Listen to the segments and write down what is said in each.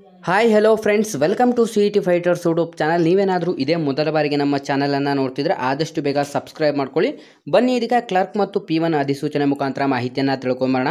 hi hello friends welcome to C E T fighters YouTube channel ನೀವೇನಾದರೂ ಇದೇ ಮೊದಲ ಬಾರಿಗೆ ನಮ್ಮ ಚಾನಲನ್ನು ನೋಡ್ತಿದ್ರೆ ಆದಷ್ಟು ಬೇಗ ಸಬ್ಸ್ಕ್ರೈಬ್ ಮಾಡ್ಕೊಳ್ಳಿ ಬನ್ನಿ ಇದೀಗ ಕ್ಲರ್ಕ್ ಮತ್ತು ಪಿ ಒನ್ ಅಧಿಸೂಚನೆ ಮುಖಾಂತರ ಮಾಹಿತಿಯನ್ನು ತಿಳ್ಕೊಂಬರೋಣ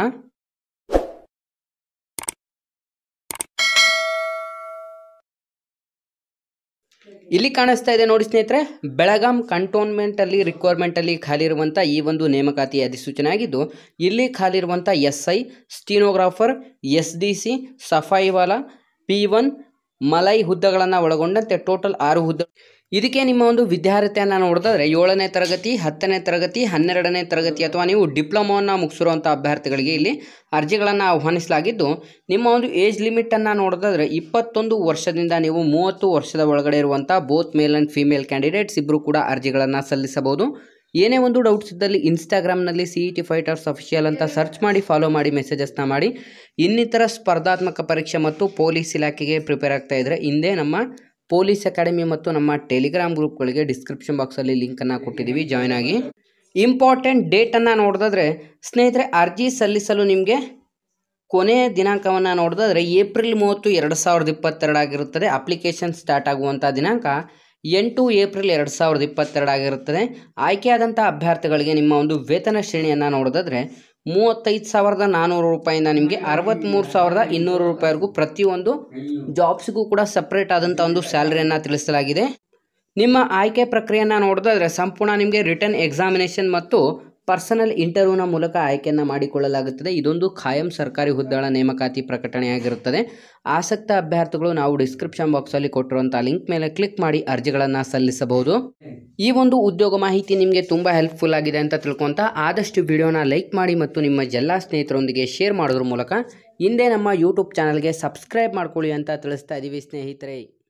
ಇಲ್ಲಿ ಕಾಣಿಸ್ತಾ ಇದೆ ನೋಡಿ ಸ್ನೇಹಿತರೆ ಬೆಳಗಾಂ ಕಂಟೋನ್ಮೆಂಟಲ್ಲಿ ರಿಕ್ವೈರ್ಮೆಂಟಲ್ಲಿ ಖಾಲಿ ಇರುವಂಥ ಈ ಒಂದು ನೇಮಕಾತಿ ಅಧಿಸೂಚನೆ ಆಗಿದ್ದು ಇಲ್ಲಿ ಖಾಲಿ ಇರುವಂಥ S I stenographer S D C ಸಫಾಯಿವಾಲ ಪಿ ಒನ್ ಮಲೈ ಹುದ್ದೆಗಳನ್ನು ಒಳಗೊಂಡಂತೆ ಟೋಟಲ್ ಆರು ಹುದ್ದೆ ಇದಕ್ಕೆ ನಿಮ್ಮ ಒಂದು ವಿದ್ಯಾರ್ಥಿಯನ್ನು ನೋಡಿದ್ರೆ ಏಳನೇ ತರಗತಿ ಹತ್ತನೇ ತರಗತಿ ಹನ್ನೆರಡನೇ ತರಗತಿ ಅಥವಾ ನೀವು ಡಿಪ್ಲೊಮೋವನ್ನು ಮುಗಿಸಿರುವಂಥ ಅಭ್ಯರ್ಥಿಗಳಿಗೆ ಇಲ್ಲಿ ಅರ್ಜಿಗಳನ್ನು ಆಹ್ವಾನಿಸಲಾಗಿದ್ದು ನಿಮ್ಮ ಒಂದು ಏಜ್ ಲಿಮಿಟನ್ನು ನೋಡಿದ್ರೆ ಇಪ್ಪತ್ತೊಂದು ವರ್ಷದಿಂದ ನೀವು ಮೂವತ್ತು ವರ್ಷದ ಒಳಗಡೆ ಇರುವಂಥ both male and female candidates ಇಬ್ಬರು ಕೂಡ ಅರ್ಜಿಗಳನ್ನು ಸಲ್ಲಿಸಬಹುದು ಏನೇ ಒಂದು ಡೌಟ್ಸ್ ಇದ್ದಲ್ಲಿ ಇನ್ಸ್ಟಾಗ್ರಾಮ್ನಲ್ಲಿ C E T fighters official ಅಂತ ಸರ್ಚ್ ಮಾಡಿ ಫಾಲೋ ಮಾಡಿ ಮೆಸೇಜಸ್ನ ಮಾಡಿ ಇನ್ನಿತರ ಸ್ಪರ್ಧಾತ್ಮಕ ಪರೀಕ್ಷೆ ಮತ್ತು ಪೊಲೀಸ್ ಇಲಾಖೆಗೆ ಪ್ರಿಪೇರ್ ಆಗ್ತಾ ಇದ್ದರೆ ಹಿಂದೆ ನಮ್ಮ ಪೊಲೀಸ್ ಅಕಾಡೆಮಿ ಮತ್ತು ನಮ್ಮ ಟೆಲಿಗ್ರಾಮ್ ಗ್ರೂಪ್ಗಳಿಗೆ ಡಿಸ್ಕ್ರಿಪ್ಷನ್ ಬಾಕ್ಸಲ್ಲಿ ಲಿಂಕನ್ನು ಕೊಟ್ಟಿದ್ದೀವಿ ಜಾಯ್ನ್ ಆಗಿ ಇಂಪಾರ್ಟೆಂಟ್ ಡೇಟನ್ನು ನೋಡಿದ್ರೆ ಸ್ನೇಹಿತರೆ ಅರ್ಜಿ ಸಲ್ಲಿಸಲು ನಿಮಗೆ ಕೊನೆಯ ದಿನಾಂಕವನ್ನು ನೋಡಿದ್ರೆ ಏಪ್ರಿಲ್ ಮೂವತ್ತು ಎರಡು ಸಾವಿರದ ಇಪ್ಪತ್ತೆರಡಾಗಿರುತ್ತದೆ ಅಪ್ಲಿಕೇಶನ್ ಸ್ಟಾರ್ಟ್ ಆಗುವಂಥ ದಿನಾಂಕ ಎಂಟು ಏಪ್ರಿಲ್ ಎರಡು ಸಾವಿರದ ಇಪ್ಪತ್ತೆರಡಾಗಿರುತ್ತದೆ ಆಯ್ಕೆಯಾದಂಥ ಅಭ್ಯರ್ಥಿಗಳಿಗೆ ನಿಮ್ಮ ಒಂದು ವೇತನ ಶ್ರೇಣಿಯನ್ನು ನೋಡಿದ್ರೆ ಮೂವತ್ತೈದು ಸಾವಿರದ ನಾನ್ನೂರು ರೂಪಾಯಿಂದ ನಿಮಗೆ ಅರವತ್ತ್ಮೂರು ಸಾವಿರದ ಇನ್ನೂರು ರೂಪಾಯಿವರೆಗೂ ಪ್ರತಿಯೊಂದು ಜಾಬ್ಸ್ಗೂ ಕೂಡ ಸಪ್ರೇಟ್ ಆದಂಥ ಒಂದು ಸ್ಯಾಲ್ರಿಯನ್ನು ತಿಳಿಸಲಾಗಿದೆ ನಿಮ್ಮ ಆಯ್ಕೆ ಪ್ರಕ್ರಿಯೆಯನ್ನು ನೋಡಿದ್ರೆ ಸಂಪೂರ್ಣ ನಿಮಗೆ ರಿಟರ್ನ್ ಎಕ್ಸಾಮಿನೇಷನ್ ಮತ್ತು ಪರ್ಸನಲ್ ಇಂಟರ್ವ್ಯೂನ ಮೂಲಕ ಆಯ್ಕೆಯನ್ನು ಮಾಡಿಕೊಳ್ಳಲಾಗುತ್ತದೆ ಇದೊಂದು ಖಾಯಂ ಸರ್ಕಾರಿ ಹುದ್ದೆಗಳ ನೇಮಕಾತಿ ಪ್ರಕಟಣೆಯಾಗಿರುತ್ತದೆ ಆಸಕ್ತ ಅಭ್ಯರ್ಥಿಗಳು ನಾವು ಡಿಸ್ಕ್ರಿಪ್ಷನ್ ಬಾಕ್ಸಲ್ಲಿ ಕೊಟ್ಟಿರುವಂಥ ಲಿಂಕ್ ಮೇಲೆ ಕ್ಲಿಕ್ ಮಾಡಿ ಅರ್ಜಿಗಳನ್ನು ಸಲ್ಲಿಸಬಹುದು ಈ ಒಂದು ಉದ್ಯೋಗ ಮಾಹಿತಿ ನಿಮಗೆ ತುಂಬ ಹೆಲ್ಪ್ಫುಲ್ ಆಗಿದೆ ಅಂತ ತಿಳ್ಕೊಂತ ಆದಷ್ಟು ವಿಡಿಯೋನ ಲೈಕ್ ಮಾಡಿ ಮತ್ತು ನಿಮ್ಮ ಎಲ್ಲ ಸ್ನೇಹಿತರೊಂದಿಗೆ ಶೇರ್ ಮಾಡೋದ್ರ ಮೂಲಕ ಹಿಂದೆ ನಮ್ಮ ಯೂಟ್ಯೂಬ್ ಚಾನಲ್ಗೆ ಸಬ್ಸ್ಕ್ರೈಬ್ ಮಾಡ್ಕೊಳ್ಳಿ ಅಂತ ತಿಳಿಸ್ತಾ ಇದ್ದೀವಿ ಸ್ನೇಹಿತರೆ